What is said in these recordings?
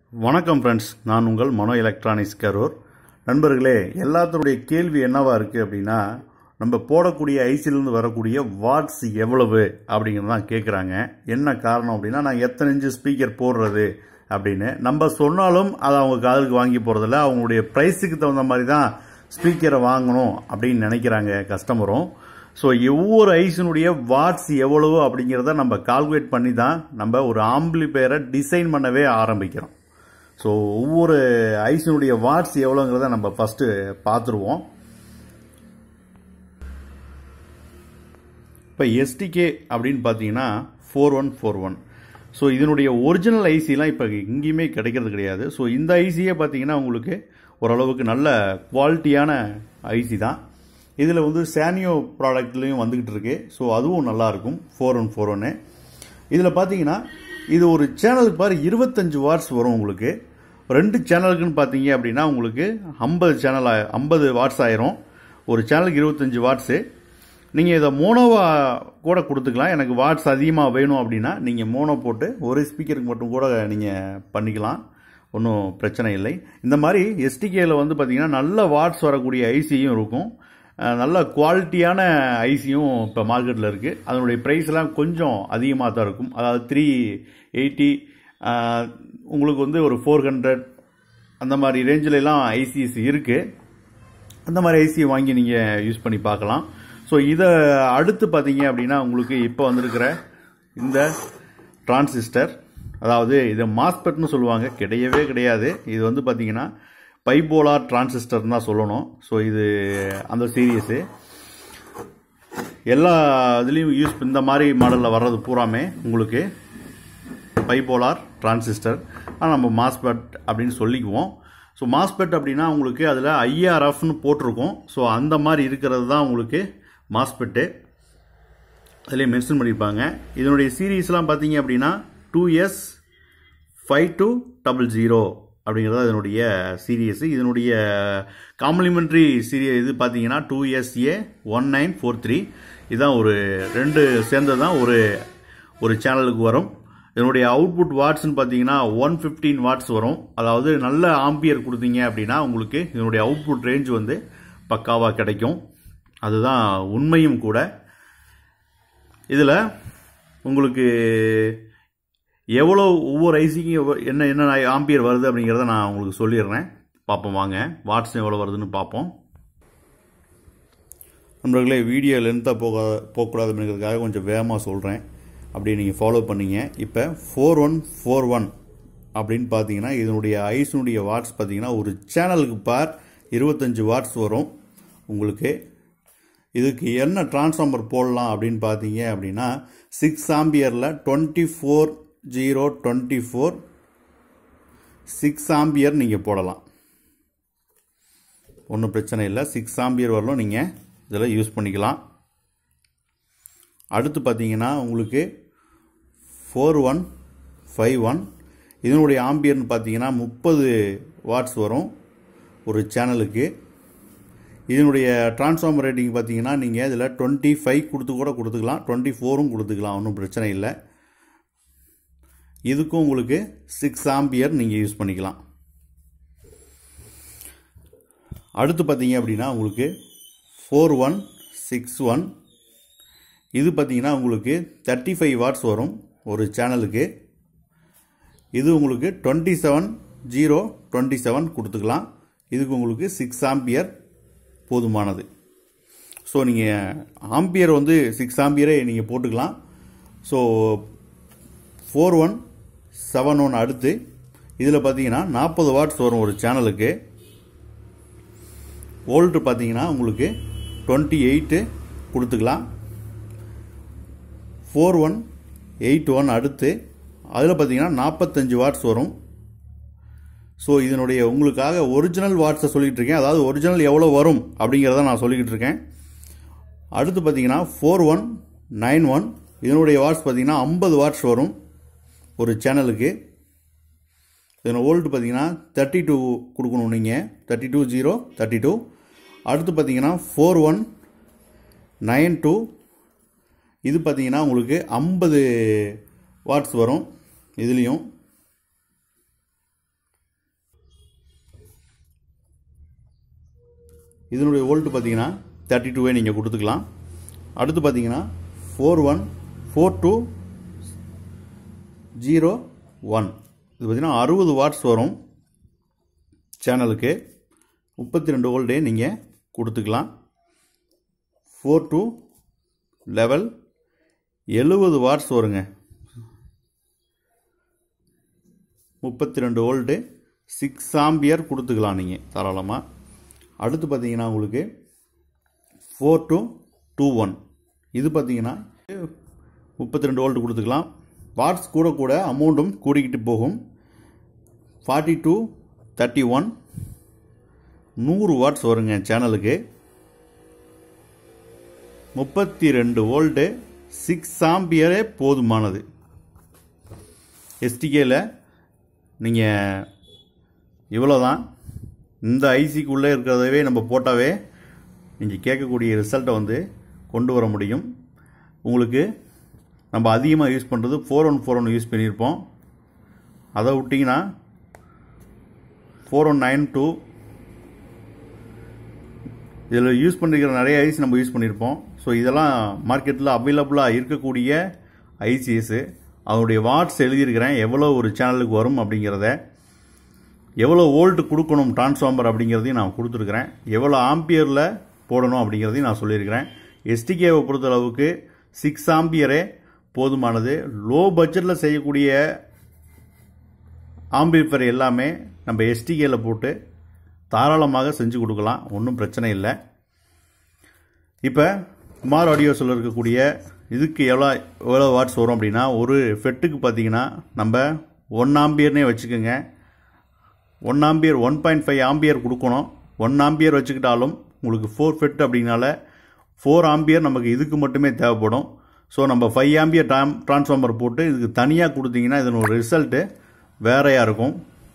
வணக்கம் ஃப்ரெண்ட்ஸ் நான் உங்கள் மனோ எலக்ட்ரானிக்ஸ் கரூர் நண்பர்களே எல்லாத்தருடைய கேள்வி என்னவா இருக்குது அப்படின்னா நம்ம போடக்கூடிய ஐசிலேருந்து வரக்கூடிய வாட்ஸ் எவ்வளவு அப்படிங்கிறது தான் கேட்குறாங்க என்ன காரணம் அப்படின்னா நான் எத்தனை இன்ச்சு ஸ்பீக்கர் போடுறது அப்படின்னு நம்ம சொன்னாலும் அதை அவங்க காதுக்கு வாங்கி போகிறதில்ல அவங்களுடைய ப்ரைஸுக்கு தகுந்த மாதிரி தான் ஸ்பீக்கரை வாங்கணும் அப்படின்னு நினைக்கிறாங்க கஸ்டமரும் ஸோ ஒவ்வொரு ஐஸினுடைய வாட்ஸ் எவ்வளவு அப்படிங்கிறத நம்ம கால்குலேட் பண்ணி தான் நம்ம ஒரு ஆம்பிளிஃபையரை டிசைன் பண்ணவே ஆரம்பிக்கிறோம் ஸோ ஒவ்வொரு ஐஸினுடைய வாட்ஸ் எவ்வளோங்கிறத நம்ம ஃபஸ்ட்டு பார்த்துருவோம் இப்போ எஸ்டிகே அப்படின்னு பார்த்தீங்கன்னா four one four one so இதனுடைய ஒரிஜினல் ஐசிலாம் இப்போ எங்கேயுமே கிடைக்கிறது கிடையாது ஸோ இந்த ஐசியே பார்த்தீங்கன்னா உங்களுக்கு ஓரளவுக்கு நல்ல குவாலிட்டியான ஐசி தான் இதில் வந்து சானியோ ப்ராடக்ட்லேயும் வந்துக்கிட்டு இருக்கு ஸோ அதுவும் நல்லாயிருக்கும் ஃபோர் ஒன் ஃபோர் ஒன்று இதில் பார்த்தீங்கன்னா இது ஒரு சேனலுக்கு பாரு இருபத்தஞ்சு வாட்ஸ் வரும் உங்களுக்கு ரெண்டு சேனலுக்குன்னு பார்த்தீங்க அப்படின்னா உங்களுக்கு ஐம்பது சேனல் ஐம்பது வாட்ஸ் ஆயிரும் ஒரு சேனலுக்கு இருபத்தஞ்சு வாட்ஸு நீங்கள் இதை மோனோவா கூட கொடுத்துக்கலாம் எனக்கு வாட்ஸ் அதிகமாக வேணும் அப்படின்னா நீங்கள் மோனோ போட்டு ஒரு ஸ்பீக்கருக்கு மட்டும் கூட நீங்கள் பண்ணிக்கலாம் ஒன்றும் பிரச்சனை இல்லை இந்த மாதிரி எஸ்டிகேயில் வந்து பார்த்தீங்கன்னா நல்ல வாட்ஸ் வரக்கூடிய ஐசியும் இருக்கும் அஹ் நல்ல குவாலிட்டியான ஐசியும் இப்போ மார்க்கெட்டில் இருக்குது அதனுடைய ப்ரைஸ்லாம் கொஞ்சம் அதிகமாக தான் இருக்கும் அதாவது த்ரீ எயிட்டி உங்களுக்கு வந்து ஒரு ஃபோர் ஹண்ட்ரட் அந்த மாதிரி ரேஞ்சிலலாம் ஐசிஸ் இருக்குது அந்த மாதிரி ஐசியை வாங்கி நீங்கள் யூஸ் பண்ணி பார்க்கலாம் ஸோ இதை அடுத்து பார்த்தீங்க அப்படின்னா உங்களுக்கு இப்போ வந்திருக்கிற இந்த டிரான்சிஸ்டர் அதாவது இதை மாஸ்பெட்னு சொல்லுவாங்க கிடையவே கிடையாது இது வந்து பார்த்தீங்கன்னா பைபோலார் டிரான்சிஸ்டர் தான் சொல்லணும் ஸோ இது அந்த சீரியஸு எல்லா இதுலேயும் யூஸ் இந்த மாதிரி மாடலில் வர்றது பூராமே உங்களுக்கு பைபோலார் டிரான்சிஸ்டர் ஆனால் நம்ம மாஸ்பெட் அப்படின்னு சொல்லிக்குவோம் ஸோ மாஸ்பெட் அப்படின்னா உங்களுக்கு அதில் ஐஆர்எஃப்னு போட்டிருக்கோம் ஸோ அந்த மாதிரி இருக்கிறது தான் உங்களுக்கு மாஸ்பெட்டு அதிலே மென்ஷன் பண்ணியிருப்பாங்க இதனுடைய சீரீஸ்லாம் பார்த்தீங்க அப்படின்னா two S five two double zero அப்படிங்கிறது இதனுடைய சீரியஸ் இதனுடைய காம்ப்ளிமெண்ட்ரி சீரிய இது பார்த்தீங்கன்னா two SA one nine four three இதுதான் ஒரு ரெண்டு சேர்ந்தது தான் ஒரு ஒரு சேனலுக்கு வரும் இதனுடைய அவுட்புட் வாட்ஸ்னு பார்த்தீங்கன்னா ஒன் ஃபிஃப்டீன் வாட்ஸ் வரும் அதாவது நல்ல ஆம்பியர் கொடுத்தீங்க அப்படின்னா உங்களுக்கு இதனுடைய அவுட்புட் ரேஞ்ச் வந்து பக்காவாக கிடைக்கும் அதுதான் உண்மையும் கூட இதில் உங்களுக்கு எவ்வளோ ஒவ்வொரு ஐசிக்கும் என்ன என்ன ஆம்பியர் வருது அப்படிங்கிறத நான் உங்களுக்கு சொல்லிடுறேன் பார்ப்போம் வாங்க வாட்ஸ் எவ்வளோ வருதுன்னு பார்ப்போம் நண்பர்களே வீடியோ லென்த்தாக போக போகக்கூடாது அப்படிங்கிறதுக்காக கொஞ்சம் வேகமாக சொல்கிறேன் அப்படி நீங்கள் ஃபாலோ பண்ணீங்க இப்போ ஃபோர் ஒன் ஃபோர் ஒன் அப்படின்னு பார்த்தீங்கன்னா இதனுடைய ஐஸினுடைய வாட்ஸ் பார்த்தீங்கன்னா ஒரு சேனலுக்கு பார் இருபத்தஞ்சி வாட்ஸ் வரும் உங்களுக்கு இதுக்கு என்ன டிரான்ஸ்ஃபார்மர் போடலாம் அப்படின்னு பார்த்தீங்க அப்படின்னா சிக்ஸ் ஆம்பியரில் twenty four zero twenty four six ampere நீங்கள் போடலாம் ஒன்றும் பிரச்சனை இல்லை சிக்ஸ் ஆம்பியர் வரலும் நீங்கள் இதில் யூஸ் பண்ணிக்கலாம் அடுத்து பார்த்தீங்கன்னா உங்களுக்கு ஃபோர் ஒன் ஃபைவ் ஒன் இதனுடைய ஆம்பியர்னு பார்த்தீங்கன்னா முப்பது வாட்ஸ் வரும் ஒரு சேனலுக்கு இதனுடைய டிரான்ஸ்ஃபார்மர் ரேட்டிங் பார்த்தீங்கன்னா நீங்கள் இதில் டுவெண்ட்டி ஃபைவ் கொடுத்து கூட கொடுத்துக்கலாம் டுவெண்ட்டி ஃபோரும் கொடுத்துக்கலாம் ஒன்றும் பிரச்சனை இல்லை இதுக்கும் உங்களுக்கு சிக்ஸ் ஆம்பியர் நீங்கள் யூஸ் பண்ணிக்கலாம் அடுத்து பார்த்தீங்க அப்படின்னா உங்களுக்கு ஃபோர் ஒன் சிக்ஸ் ஒன் இது பார்த்தீங்கன்னா உங்களுக்கு தேர்ட்டி ஃபைவ் வாட்ஸ் வரும் ஒரு சேனலுக்கு இது உங்களுக்கு twenty seven zero twenty seven கொடுத்துக்கலாம் இதுக்கு உங்களுக்கு சிக்ஸ் ஆம்பியர் போதுமானது ஸோ நீங்கள் ஆம்பியர் வந்து சிக்ஸ் ஆம்பியரே நீங்கள் போட்டுக்கலாம் so four one seven one அடுத்து இதில் பார்த்தீங்கன்னா நாற்பது வாட்ஸ் வரும் ஒரு சேனலுக்கு வோல்ட்டு பார்த்தீங்கன்னா உங்களுக்கு டுவெண்ட்டி எயிட்டு கொடுத்துக்கலாம் ஃபோர் ஒன் எயிட் ஒன் அடுத்து அதில் பார்த்தீங்கன்னா நாற்பத்தஞ்சு வாட்ஸ் வரும் ஸோ இதனுடைய உங்களுக்காக ஒரிஜினல் வாட்ஸை சொல்லிகிட்டு இருக்கேன் அதாவது ஒரிஜினல் எவ்வளோ வரும் அப்படிங்கிறத நான் சொல்லிக்கிட்டு இருக்கேன் அடுத்து பார்த்தீங்கன்னா ஃபோர் ஒன் நைன் ஒன் இதனுடைய வாட்ஸ் பார்த்தீங்கன்னா ஐம்பது வாட்ஸ் வரும் ஒரு சேனலுக்கு இதன் வோல்ட் பார்த்தீங்கன்னா தேர்ட்டி டூ கொடுக்கணும் நீங்கள் thirty two zero thirty two அடுத்து பார்த்தீங்கன்னா ஃபோர் ஒன் நைன் டூ இது பார்த்தீங்கன்னா உங்களுக்கு ஐம்பது வாட்ஸ் வரும் இதுலேயும் இதனுடைய வோல்ட் பார்த்தீங்கன்னா தேர்ட்டி டூவே நீங்கள் கொடுத்துக்கலாம் அடுத்து பார்த்தீங்கன்னா four one four two zero one இது பார்த்தீங்கன்னா அறுபது வாட்ஸ் வரும் சேனலுக்கு முப்பத்தி ரெண்டு வோல்டே நீங்கள் கொடுத்துக்கலாம் ஃபோர் டூ லெவல் எழுபது வாட்ஸ் வருங்க முப்பத்தி ரெண்டு வோல்ட்டு சிக்ஸ் ஆம்பியர் கொடுத்துக்கலாம் நீங்கள் தாராளமாக அடுத்து பார்த்தீங்கன்னா உங்களுக்கு ஃபோர் டூ டூ ஒன் இது பார்த்தீங்கன்னா முப்பத்தி ரெண்டு வோல்ட் கொடுத்துக்கலாம் வாட்ஸ் கூட கூட அமௌண்ட்டும் கூடிக்கிட்டு போகும் ஃபார்ட்டி டூ தேர்ட்டி ஒன் நூறு வாட்ஸ் வருங்க சேனலுக்கு முப்பத்தி ரெண்டு வோல்ட்டு சிக்ஸ் ஆம்பியரே போதுமானது எஸ்டிகேயில் நீங்கள் இவ்வளோ தான் இந்த ஐசிக்குள்ளே இருக்கிறதவே நம்ம போட்டாவே நீங்கள் கேட்கக்கூடிய ரிசல்ட்டை வந்து கொண்டு வர முடியும் உங்களுக்கு நம்ம அதிகமாக யூஸ் பண்ணுறது four one four one use பண்ணியிருப்போம் அதை விட்டிங்கன்னா ஃபோர் ஒன் நைன் டூ இதில் யூஸ் பண்ணிருக்கிற நிறைய ஐசி நம்ம யூஸ் பண்ணியிருப்போம் ஸோ இதெல்லாம் மார்க்கெட்டில் அவைலபிளாக இருக்கக்கூடிய ஐசிஎஸ்ஸு அதனுடைய வாட்ஸ் எழுதியிருக்கிறேன் எவ்வளோ ஒரு சேனலுக்கு வரும் அப்படிங்கிறத எவ்வளோ வோல்ட் கொடுக்கணும் டிரான்ஸ்ஃபார்மர் அப்படிங்கிறதையும் நான் கொடுத்துருக்குறேன் எவ்வளோ ஆம்பியரில் போடணும் அப்படிங்கிறதையும் நான் சொல்லியிருக்கிறேன் எஸ்டிகேவை பொறுத்தளவுக்கு சிக்ஸ் ஆம்பியரே போதுமானது லோ பட்ஜெட்டில் செய்யக்கூடிய ஆம்பிஃபர் எல்லாமே நம்ம எஸ்டிகேல போட்டு தாராளமாக செஞ்சு கொடுக்கலாம் ஒன்றும் பிரச்சனை இல்லை இப்போ குமார் ஆடியோஸில் இருக்கக்கூடிய இதுக்கு எவ்வளோ எவ்வளோ வாட்ஸ் வரும் அப்படின்னா ஒரு ஃபெட்டுக்கு பார்த்தீங்கன்னா நம்ம ஒன் ஆம்பியர்னே வச்சுக்கோங்க one ampere one point five ampere கொடுக்கணும் ஒன் ஆம்பியர் வச்சுக்கிட்டாலும் உங்களுக்கு ஃபோர் ஃபெட் அப்படின்னால ஃபோர் ஆம்பியர் நமக்கு இதுக்கு மட்டுமே தேவைப்படும் ஸோ நம்ம ஃபைவ் ஆம்பியர் ட்ராம் ட்ரான்ஸ்ஃபார்மர் போட்டு இதுக்கு தனியாக கொடுத்தீங்கன்னா இதனோட ரிசல்ட்டு வேறையாக இருக்கும்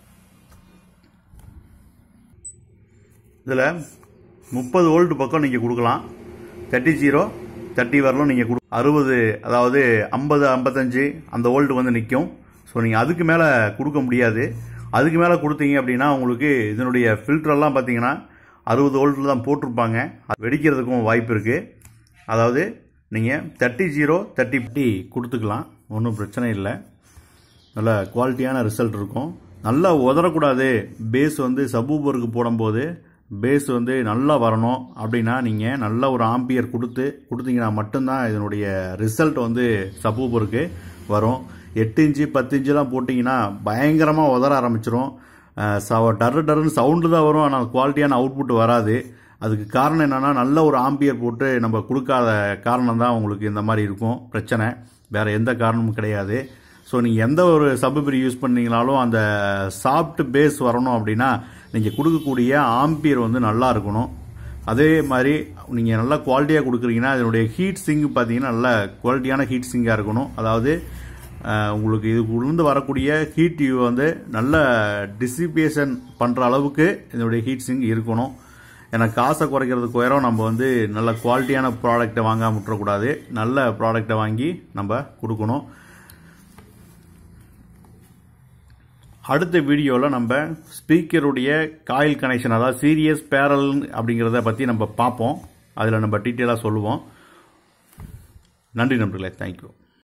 இதில் முப்பது வோல்ட் பக்கம் நீங்கள் கொடுக்கலாம் தேர்ட்டி ஜீரோ தேர்ட்டி வரலும் நீங்கள் கொடு அறுபது அதாவது ஐம்பது ஐம்பத்தஞ்சு அந்த வோல்ட் வந்து நிற்கும் ஸோ நீங்கள் அதுக்கு மேலே கொடுக்க முடியாது அதுக்கு மேலே கொடுத்தீங்க அப்படின்னா உங்களுக்கு இதனுடைய ஃபில்டரெல்லாம் பார்த்தீங்கன்னா அறுபது வோல்ட்டில் தான் போட்டிருப்பாங்க அது வெடிக்கிறதுக்கும் வாய்ப்பு இருக்குது அதாவது நீங்கள் தேர்ட்டி ஜீரோ தேர்ட்டி ஃபிஃப்டி கொடுத்துக்கலாம் ஒன்றும் பிரச்சனை இல்லை நல்ல குவாலிட்டியான ரிசல்ட் இருக்கும் நல்லா உதறக்கூடாது பேஸ் வந்து சபூபருக்கு போடும்போது பேஸ் வந்து நல்லா வரணும் அப்படின்னா நீங்கள் நல்ல ஒரு ஆம்பியர் கொடுத்து கொடுத்தீங்கன்னா மட்டும்தான் இதனுடைய ரிசல்ட் வந்து சபூபருக்கு வரும் எட்டு இன்ச்சு பத்து இன்ச்சுலாம் போட்டிங்கன்னா பயங்கரமாக உதற ஆரம்பிச்சிரும் சவ டர்ரு டர்னு சவுண்டு தான் வரும் ஆனால் குவாலிட்டியான அவுட்புட் வராது அதுக்கு காரணம் என்னென்னா நல்ல ஒரு ஆம்பியர் போட்டு நம்ம கொடுக்காத காரணம் தான் உங்களுக்கு இந்த மாதிரி இருக்கும் பிரச்சனை வேறு எந்த காரணமும் கிடையாது ஸோ நீங்கள் எந்த ஒரு சபுபரி யூஸ் பண்ணீங்கனாலும் அந்த சாஃப்ட் பேஸ் வரணும் அப்படின்னா நீங்கள் கொடுக்கக்கூடிய ஆம்பியர் வந்து நல்லா இருக்கணும் அதே மாதிரி நீங்கள் நல்லா குவாலிட்டியாக கொடுக்குறீங்கன்னா அதனுடைய ஹீட் சிங்க் பார்த்தீங்கன்னா நல்ல குவாலிட்டியான ஹீட் சிங்காக இருக்கணும் அதாவது அஹ், உங்களுக்கு இதுக்குள்ளேருந்து வரக்கூடிய ஹீட் வந்து நல்ல டிசிபேஷன் பண்ணுற அளவுக்கு இதனுடைய ஹீட் சிங்க் இருக்கணும் ஏன்னா காசை குறைக்கிறதுக்கு உயரம் நம்ம வந்து நல்ல குவாலிட்டியான ப்ராடக்ட்டை வாங்காம விட்டுறக்கூடாது நல்ல ப்ராடக்ட்டை வாங்கி நம்ம கொடுக்கணும் அடுத்த வீடியோவில் நம்ம ஸ்பீக்கருடைய காயில் கனெக்ஷன் அதாவது சீரியஸ் பேரல் அப்படிங்கிறத பற்றி நம்ம பார்ப்போம் அதில் நம்ம டீட்டெயிலாக சொல்லுவோம் நன்றி நண்பர்களே தேங்க்யூ